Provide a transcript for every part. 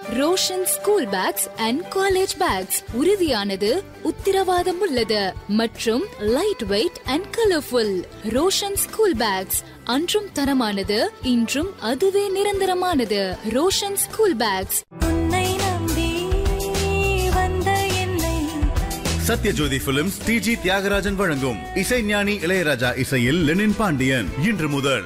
Roshan school bags and college bags உறுதியானது உத்தரவாதம் உள்ளது மற்றும் light weight and colourful Roshan school bags அன்றும் தரமானது இன்றும் அதுவே நிரந்தரமானது ரோஷன் ஸ்கூல் பேக்ஸ் உன்னை நம்பி வந்த என்னை சத்யஜோதி பிலிம்ஸ் டிஜி தியாகராஜன் வழங்கும் இசைஞானி இளையராஜா இசையில் லெனின் பாண்டியன் இன்று முதல்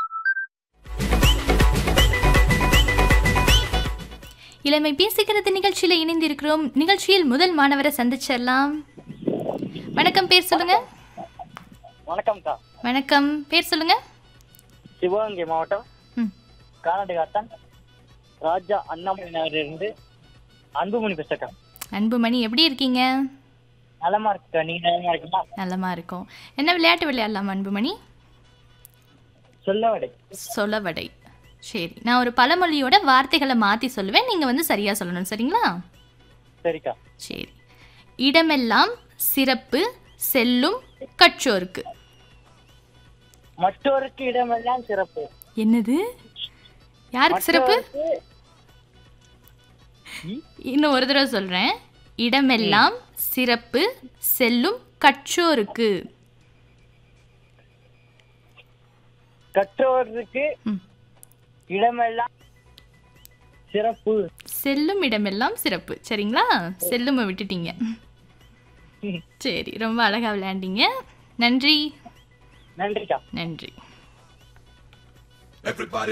இளமை பேசுகிறது நிகழ்ச்சியில் இணைந்திருக்கிறோம் நிகழ்ச்சியில் முதல் மாணவரை சந்திச்சிடலாம் வணக்கம் பேர் சொல்லுங்க வணக்கம்க்கா வணக்கம் பேர் சொல்லுங்க சிவகங்கை மாவட்டம் ம் கானாடுகாத்தான் ராஜா அண்ணாமலை நகரிலிருந்து அன்புமணி பேசுறக்கா அன்புமணி எப்படி இருக்கீங்க நலமா இருக்குக்கா நீங்க நலமா இருக்குமா நல்லமா இருக்கும் என்ன விளையாட்டு விளையாடலாம் அன்புமணி சொல்ல வடை சொலவடை சரி நான் ஒரு பழமொழியோட வார்த்தைகளை மாற்றி சொல்லுவேன் நீங்கள் வந்து சரியாக சொல்லணும் சரிங்களா சரிக்கா சரி இடமெல்லாம் சிறப்பு செல்லும் கற்றோருக்கு மற்றோருக்கு இடமெல்லாம் சிறப்பு என்னது யாருக்கு சிறப்பு மற்றோருக்கு இன்னும் ஒரு தடவை சொல்கிறேன் இடமெல்லாம் சிறப்பு செல்லும் கற்றோருக்கு கற்றோருக்கு ம். இடமெல்லாம் சிறப்பு செல்லும் இடமெல்லாம் சிறப்பு சரிங்களா செல்லுமை விட்டுட்டீங்க சரி ரொம்ப அழகா விளையாண்டீங்க நன்றி நன்றிக்கா நன்றி Everybody